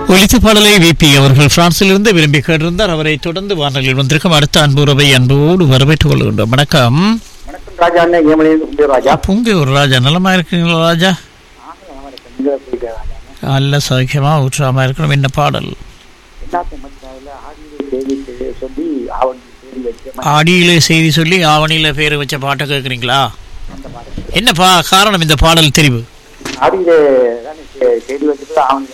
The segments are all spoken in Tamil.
ஒலித்த பாடலை விபி அவர்கள் பிரான்சிலிருந்து விரும்பி கேட்டிருந்தார் அவரை தொடர்ந்து வானொலியில் வந்திருக்கும் அடுத்த அன்புறவை அன்போடு வரவேற்றுக் கொள்கின்றோம் வணக்கம் வணக்கம் ராஜா அண்ணன் ஏமலி உண்டு ராஜா பூங்கி ஒரு ராஜா நலமா இருக்கீங்களா ராஜா இங்க போயிட்டு ராஜா நல்ல சௌக்கியமா ஊற்றாம இருக்கணும் என்ன பாடல் என்ன மச்சாவில் ஆடியோ செய்தி செய்ய சொல்லி ஆவணி செய்தி வச்சு ஆடியில செய்தி சொல்லி ஆவணியில பேர் வச்ச பாட்டை கேட்குறீங்களா அந்த மாதிரி என்ன பா காரணம் இந்த பாடல் தெரிவு ஆடியில தானே செ- செய்தி வச்சுட்டு ஆவணி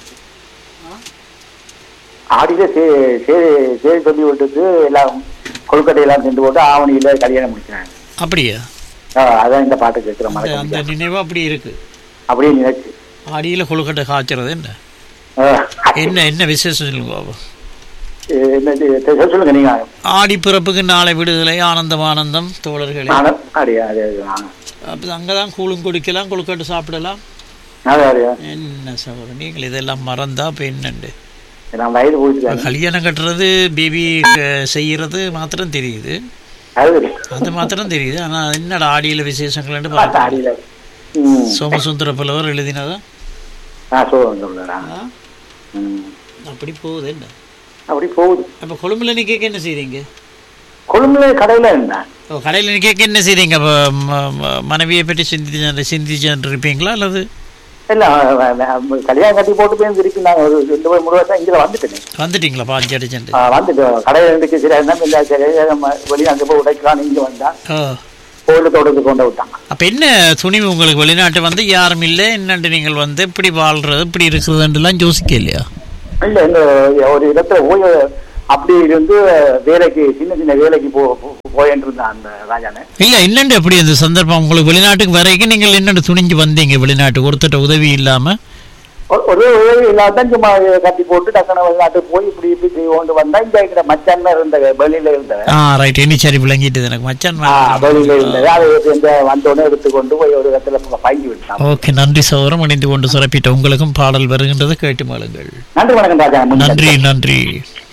ஆடியில சே- சே- செய்தி சொல்லி விட்டுட்டு எல்லாம் கொழுக்கட்டையெல்லாம் சென்று போட்டு ஆவணியில கல்யாணம் முடிச்சாங்க அப்படியா ஆ, அதான் இந்த பாட்டு கேட்கிற அந்த மாதிரி அந்த நினைவு அப்படி இருக்கு அப்படியே நினைச்சு ஆடியில கொழுக்கட்டை காய்ச்சறது என்ன ஆ, என்ன என்ன விசேஷம் சொல்லுங்க பாபு என்ன இது- சொல்லுங்க நீங்க ஆடி பிறப்புக்கு நாளை விடுதலை ஆனந்தம் ஆனந்தம் தோழர்களே நானும் அப்படியா அது அது, ஆ. அப்போ அங்கே தான் கூழும் குடிக்கலாம் கொழுக்கட்டை சாப்பிடலாம் அது அது என்ன சகோதரர் நீங்கள் இதெல்லாம் மறந்தா இப்போ என்னண்டு நான் வயது போயிட்டு இப்ப கல்யாணம் கட்டுறது பேபி செய்யறது மாத்திரம் தெரியுது அது அது மாத்திரம் தெரியுது ஆனால் என்னடா ஆடியில் விசேஷங்கள்னு பார்த்து பார்க்க ஆடியில ம் சோமசுந்தர புலவர் எழுதினதா ஆ சொல்லுங்க சொல்லுங்க ஆ? ம் அப்படி போகுது என்ன அப்படி போகுது அப்போ கொழும்புல நிற்க என்ன செய்றீங்க கொழும்புல கடையில இருந்தேன் ஓ கடையில் நிற்க என்ன செய்றீங்க அப்போ ம- ம- மனைவியை பற்றி சிந்திச்சு சிந்திச்சுட்டு இருப்பீங்களா அல்லது இல்ல அஹ், அஹ், கல்யாணம் கட்டி போட்டு போய் திருப்பி நான் ஒரு ரெண்டு மூணு மூணு வருஷம் இங்கே வந்துட்டேன் வந்துட்டீங்களா பாஞ்சு அடிச்சுட்டு ஆ, வந்துட்டு கடையில இருந்துச்சு சரி என்ன இல்லை சரி நம்ம வெளிநாட்டு போய் உடைக்கலாம் இங்க வந்தா ஓ கோயில் தொடர்ந்து கொண்டு விட்டாங்க அப்ப என்ன துணிவு உங்களுக்கு வெளிநாட்டு வந்து யாரும் இல்லை என்னண்டு நீங்கள் வந்து இப்படி வாழ்றது இப்படி இருக்கிறதுலாம் யோசிக்க இல்லையா இல்ல இந்த ஒரு இடத்துல போய் அப்படி இருந்து வேலைக்கு சின்ன சின்ன வேலைக்கு போ போ- போயிட்டு இருந்தான் அந்த ராஜானு இல்ல என்னண்டு அப்படி அந்த சந்தர்ப்பம் உங்களுக்கு வெளிநாட்டுக்கு வரைக்கும் நீங்கள் என்னண்டு துணிஞ்சு வந்தீங்க வெளிநாட்டுக்கு ஒருத்தட்ட உதவி இல்லாம ஒரு ஒரு உதவி இல்லாதான் சும்மா கட்டி போட்டு டக்குனு வெளிநாட்டுக்கு போய் இப்படி இப்படி செய்து கொண்டு வந்தா இங்க இருக்கிற மச்சான் இருந்த வெளியில இருந்த ஆ ரைட் இனி சரி விளங்கிட்டு எனக்கு மச்சான் ஆ, வெளியில இருந்தது அதை இந்த வந்தோடனே எடுத்துக்கொண்டு போய் ஒரு இடத்துல பைங்கி விட்டான் ஓகே நன்றி சௌரம் இணைந்து கொண்டு சிறப்பிட்ட உங்களுக்கும் பாடல் வருகின்றது கேட்டு மாளுங்கள் நன்றி வணக்கம் ராஜா நன்றி நன்றி